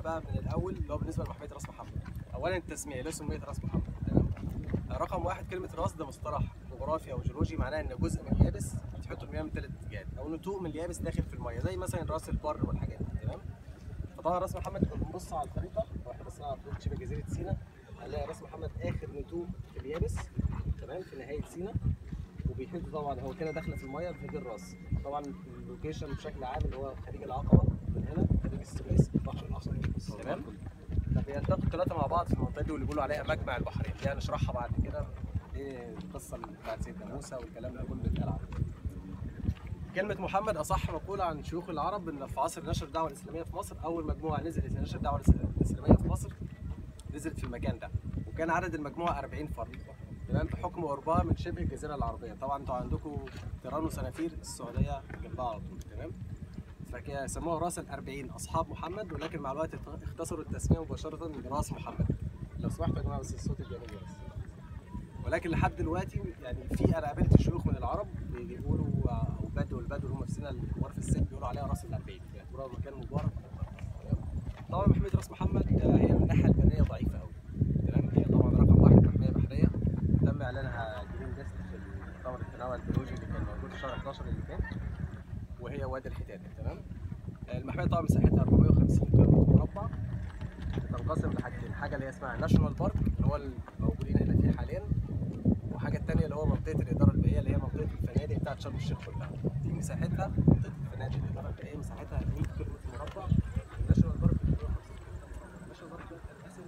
بقى من الاول اللي هو بالنسبه لمحميه راس محمد اولا التسميه ليه سميت راس محمد تمام رقم واحد كلمه راس ده مصطلح جغرافي او جيولوجي معناه ان جزء من اليابس بتحط المياه من ثلاث اتجاهات او نتوء من اليابس داخل في المياه زي مثلا راس البر والحاجات دي تمام فطبعا راس محمد لما بنبص على الخريطه لو احنا بصينا على خريطه شبه جزيره سيناء هنلاقي راس محمد اخر نتوء في اليابس تمام في نهايه سيناء وبيحيط طبعا هو كده داخله في الميه بتحيط الراس طبعا اللوكيشن بشكل عام اللي هو خليج العقبه من هنا خليج السويس البحر الاحمر تمام فبيلتقوا الثلاثه مع بعض في المنطقه دي واللي بيقولوا عليها مجمع البحرين دي هنشرحها بعد كده ايه القصه اللي بتاعت سيدنا موسى والكلام ده كله بيتقال عنه كلمة محمد أصح مقولة عن شيوخ العرب إن في عصر نشر الدعوة الإسلامية في مصر أول مجموعة نزلت لنشر الدعوة الإسلامية في مصر نزلت في المكان ده وكان عدد المجموعة 40 فرد تمام بحكم قربها من شبه الجزيرة العربية طبعا انتوا عندكم تيران وسنافير السعودية جنبها على طول تمام فكده سموها راس الأربعين أصحاب محمد ولكن مع الوقت اختصروا التسمية مباشرة براس محمد لو سمحتوا يا جماعة بس الصوت الجميل بس ولكن لحد دلوقتي يعني في انا قابلت شيوخ من العرب بيقولوا او بدو البدو اللي هم في سينا الكبار في السن بيقولوا عليها راس الأربعين بيعتبروها مكان مبارك طبعا محمية راس محمد آه، هي من الناحية البرية ضعيفة قوي تمام هي طبعا رقم واحد محمية بحرية تم إعلانها جرين ليست في المؤتمر التنوع البيولوجي اللي كان موجود في شهر 11 اللي فات وهي وادي الحيتان تمام آه، المحمية طبعا مساحتها 450 كيلو مربع تنقسم لحاجتين حاجة اللي هي اسمها ناشونال بارك اللي هو الموجودين هنا فيه حاليا وحاجة التانية اللي هو منطقة الإدارة البيئية اللي هي منطقة الفنادق بتاعت شرم الشيخ كلها دي مساحتها منطقة الفنادق الإدارة البيئية مساحتها 100 كيلو مربع الناشونال بارك 250 الناشونال بارك ده بتنقسم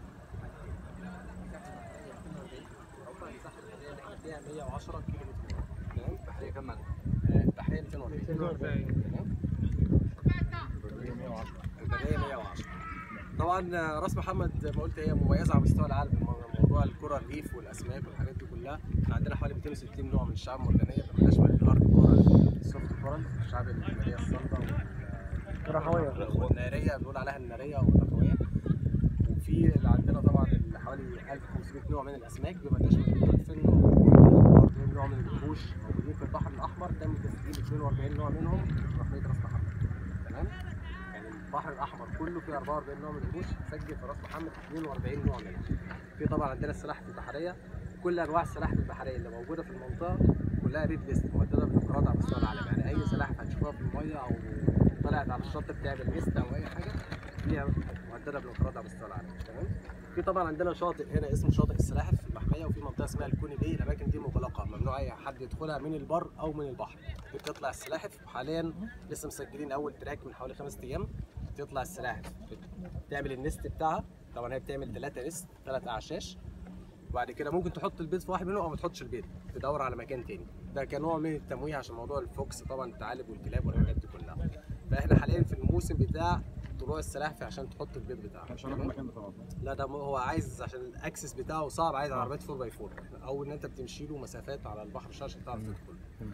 مساحة البحرية اللي احنا فيها 110 كيلو متر تمام البحرية كام مدى؟ البحرية 240 تمام البرية 110 طبعا راس محمد زي ما قلت هي مميزه على مستوى العالم موضوع الكره الريف والاسماك والحاجات دي كلها احنا عندنا حوالي 260 نوع من الشعاب المرجانيه بتشمل الارض كورال السوفت كورال الشعاب المرجانيه الصلبه الرخوية. والناريه بنقول عليها الناريه والرخويه وفي اللي عندنا طبعا حوالي 1500 نوع من الاسماك بما تشمل الدولفين و40 نوع من الوحوش موجودين في البحر الاحمر تم تسجيل 42 نوع منهم في محميه راس محمد تمام يعني البحر الاحمر كله فيه 44 نوع من الوحوش سجل في راس محمد 42 نوع منهم في طبعا عندنا السلاحف البحريه كل انواع السلاحف البحريه اللي موجوده في المنطقه كلها ريد ليست مهدده بالانقراض على مستوى العالم يعني اي سلاحف هتشوفها في الميه او طلعت على الشط بتعمل ليست او اي حاجه فيها مهدده بالانقراض على مستوى العالم تمام في طبعا عندنا شاطئ هنا اسمه شاطئ السلاحف في المحميه وفي منطقه اسمها الكوني بي الاماكن دي مغلقه ممنوع اي حد يدخلها من البر او من البحر دي بتطلع السلاحف وحاليا لسه مسجلين اول تراك من حوالي خمس ايام بتطلع السلاحف بتعمل النست بتاعها طبعا هي بتعمل ثلاثة نست ثلاث اعشاش وبعد كده ممكن تحط البيض في واحد منهم او ما تحطش البيض تدور على مكان تاني ده كنوع من التمويه عشان موضوع الفوكس طبعا الثعالب والكلاب والحاجات دي كلها فاحنا حاليا في الموسم بتاع طلوع السلاحف عشان تحط البيض بتاعها عشان اروح المكان ده طبعا لا ده هو عايز عشان الاكسس بتاعه صعب عايز عربيات 4 باي 4 او ان انت بتمشي له مسافات على البحر مش عشان تعرف تدخل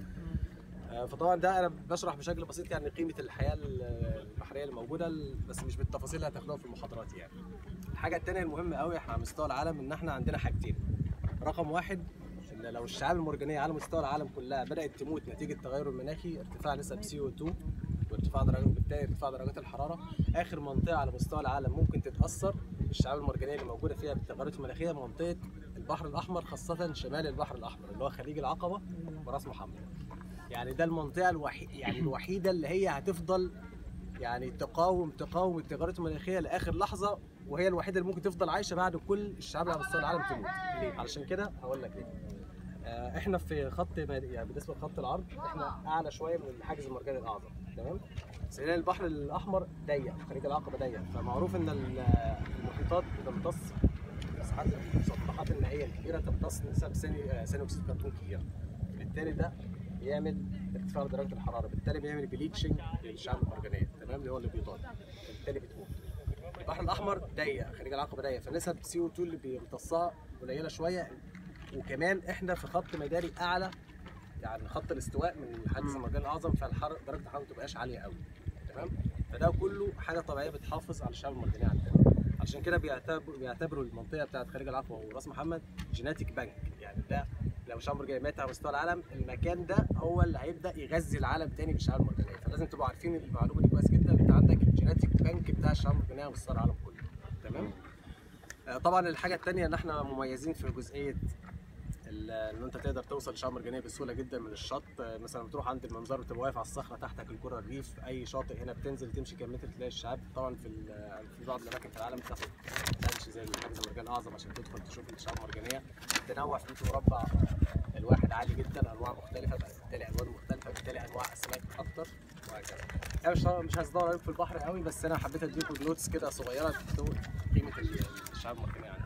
آه، فطبعا ده انا بشرح بشكل بسيط يعني قيمه الحياه البحريه اللي موجوده بس مش بالتفاصيل اللي هتاخدوها في المحاضرات يعني الحاجه الثانيه المهمه قوي احنا على مستوى العالم ان احنا عندنا حاجتين رقم واحد ان لو الشعاب المرجانيه على مستوى العالم كلها بدات تموت نتيجه التغير المناخي ارتفاع نسب سي او 2 وارتفاع درجات بالتالي ارتفاع درجات الحراره اخر منطقه على مستوى العالم ممكن تتاثر الشعاب المرجانيه اللي موجوده فيها بالتغيرات المناخيه منطقه البحر الاحمر خاصه شمال البحر الاحمر اللي هو خليج العقبه وراس محمد يعني ده المنطقه الوحيده يعني الوحيده اللي هي هتفضل يعني تقاوم تقاوم التغيرات المناخيه لاخر لحظه وهي الوحيده اللي ممكن تفضل عايشه بعد كل الشعاب اللي على مستوى العالم تموت ليه؟ علشان كده هقول لك ليه آه، احنا في خط مد- يعني بالنسبه لخط العرض احنا اعلى شويه من الحاجز المرجاني الاعظم تمام ثانيا البحر الاحمر ضيق خليج العقبه ضيق فمعروف ان ال- المحيطات بتمتص مساحات المسطحات المائيه الكبيره تمتص نسب ثاني آه، ثاني اكسيد الكربون كبيره بالتالي ده بيعمل ارتفاع درجه الحراره بالتالي بيعمل بليتشنج للشعاب المرجانيه تمام اللي هو الابيضات بالتالي بتموت البحر الاحمر ضيق خليج العقبه ضيق فنسب سي او 2 اللي بيمتصها قليله شويه وكمان احنا في خط مداري اعلى يعني خط الاستواء من حاجز المرجان الاعظم فالحر درجه الحراره ما تبقاش عاليه قوي تمام فده كله حاجه طبيعيه بتحافظ على الشعب المرجانيه عندنا عشان كده بيعتبروا بيعتبروا المنطقه بتاعت خليج العقبه وراس محمد جيناتيك بانك يعني ده لو شعب مرجاني مات على مستوى العالم المكان ده هو اللي هيبدا يغذي العالم تاني بالشعاب المرجانيه فلازم تبقوا عارفين المعلومه دي كويس جدا انت عندك الجيناتيك بانك بتاع الشعاب المرجانيه على مستوى العالم كله تمام آه، طبعا الحاجه الثانيه ان احنا مميزين في جزئيه ال- ان انت تقدر توصل لشعاب مرجانيه بسهوله جدا من الشط آه، مثلا بتروح عند المنظر بتبقى واقف على الصخره تحتك الكره الريف اي شاطئ هنا بتنزل تمشي كام متر تلاقي الشعاب طبعا في ال- في بعض الاماكن في العالم بتاخد تمشي زي الحاجز المرجان الاعظم عشان تدخل تشوف الشعاب المرجانيه التنوع في متر مربع الواحد عالي جدا انواع مختلفه بالتالي الوان مختلفه بالتالي انواع اسماك اكتر وهكذا انا مش مش هصدر عليكم في البحر قوي بس انا حبيت اديكم نوتس كده صغيره تدوق قيمه الشعاب المرجانيه عندنا